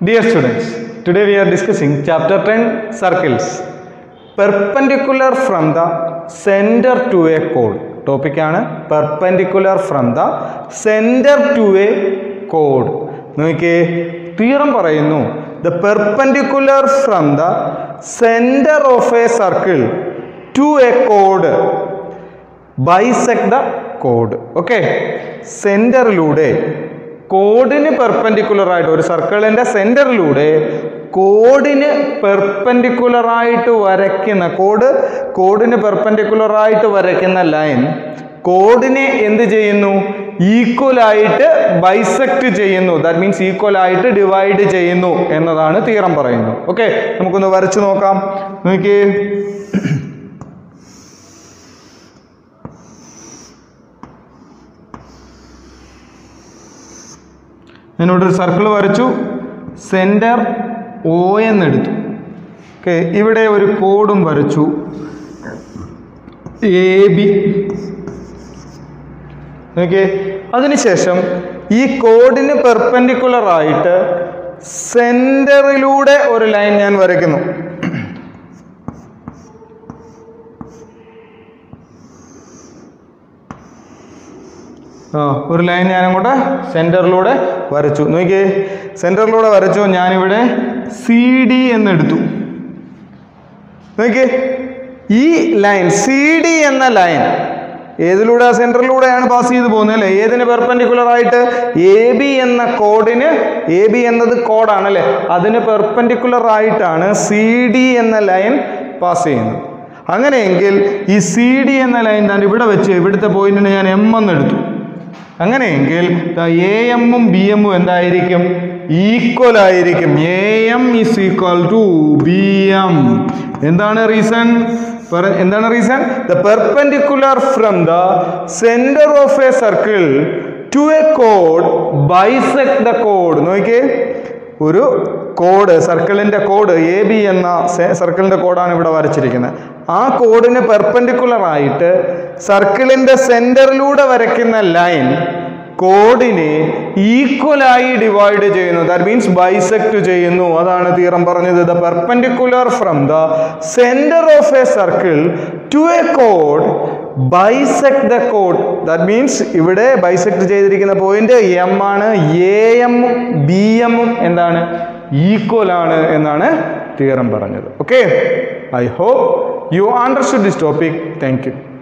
Dear students, today we are discussing chapter 10 circles perpendicular from the center to a chord. Topic ആണ് perpendicular from the centre to A code നോക്കിയേ theorem പറയുന്നു the perpendicular from the centre of A circle to A code bisect the code okay സെന്ററിലൂടെ കോഡിന് perpendicular ആയിട്ട് ഒരു സർക്കിളിന്റെ സെന്ററിലൂടെ കോഡിന് perpendicular ആയിട്ട് വരയ്ക്കുന്ന കോഡ് കോഡിന് പെർപെൻഡിക്കുലർ ആയിട്ട് വരയ്ക്കുന്ന ലൈൻ കോഡിനെ എന്ത് ചെയ്യുന്നു ഈക്വൽ ആയിട്ട് ബൈസെക്ട് ചെയ്യുന്നു ദാറ്റ് മീൻസ് ഈക്വൽ ആയിട്ട് ഡിവൈഡ് ചെയ്യുന്നു എന്നതാണ് തീറം പറയുന്നത് ഓക്കെ നമുക്കൊന്ന് വരച്ചു നോക്കാം നോക്കിയേ ഞാനിവിടെ ഒരു സർക്കിൾ വരച്ചു സെൻറ്റർ ഒ എന്നെടുത്തു ഓക്കെ ഇവിടെ ഒരു കോഡും വരച്ചു എ ബി ഓക്കെ അതിനുശേഷം ഈ കോഡിന് പെർപെൻഡിക്കുലർ ആയിട്ട് സെൻറ്ററിലൂടെ ഒരു ലൈൻ ഞാൻ വരയ്ക്കുന്നു ആ ഒരു ലൈൻ ഞാൻ അങ്ങോട്ട് സെൻറ്ററിലൂടെ വരച്ചു നോക്കിയേ സെൻറ്ററിലൂടെ വരച്ചു ഞാനിവിടെ സി ഡി എന്നെടുത്തു നോക്കിയേ ഈ ലൈൻ സി ഡി എന്ന ലൈൻ ഏതിലൂടെ സെൻറ്ററിലൂടെയാണ് പാസ് ചെയ്ത് പോകുന്നത് അല്ലേ ഏതിന് പെർപെൻഡിക്കുലർ ആയിട്ട് എ ബി എന്ന കോഡിന് എ ബി എന്നത് കോഡാണ് അല്ലേ അതിന് പെർപെൻഡിക്കുലർ ആയിട്ടാണ് സി ഡി എന്ന ലൈൻ പാസ് ചെയ്യുന്നത് അങ്ങനെയെങ്കിൽ ഈ സി ഡി എന്ന ലൈൻ ഞാൻ ഇവിടെ വെച്ച് ഇവിടുത്തെ പോയിന്റിന് ഞാൻ എം എന്നെടുത്തു അങ്ങനെയെങ്കിൽ എ എമ്മും ബി എമ്മും എന്തായിരിക്കും ഈക്വൽ ആയിരിക്കും A M is equal to B M എന്താണ് റീസൺ എന്താണ് reason the perpendicular from the centre of A circle to A code bisect the code നോക്കിയേ ഒരു കോഡ് സർക്കിളിന്റെ കോഡ് എ ബി എന്ന സർക്കിളിന്റെ കോഡാണ് ഇവിടെ വരച്ചിരിക്കുന്നത് ആ കോഡിന് പെർപെൻഡിക്കുലർ ആയിട്ട് സർക്കിളിന്റെ സെന്ററിലൂടെ വരയ്ക്കുന്ന ലൈൻ കോഡിനെ ഈക്വലായി ഡിവൈഡ് ചെയ്യുന്നു ദാറ്റ് മീൻസ് ബൈസെക്ട് ചെയ്യുന്നു അതാണ് തീറം പറഞ്ഞത് the perpendicular from the centre of A circle to A code bisect the code that means ഇവിടെ ബൈസെക്ട് ചെയ്തിരിക്കുന്ന പോയിന്റ് എം ആണ് എ എമ്മും ബി എമ്മും എന്താണ് ഈക്വൽ ആണ് എന്നാണ് തീറം പറഞ്ഞത് okay I hope you understood this topic thank you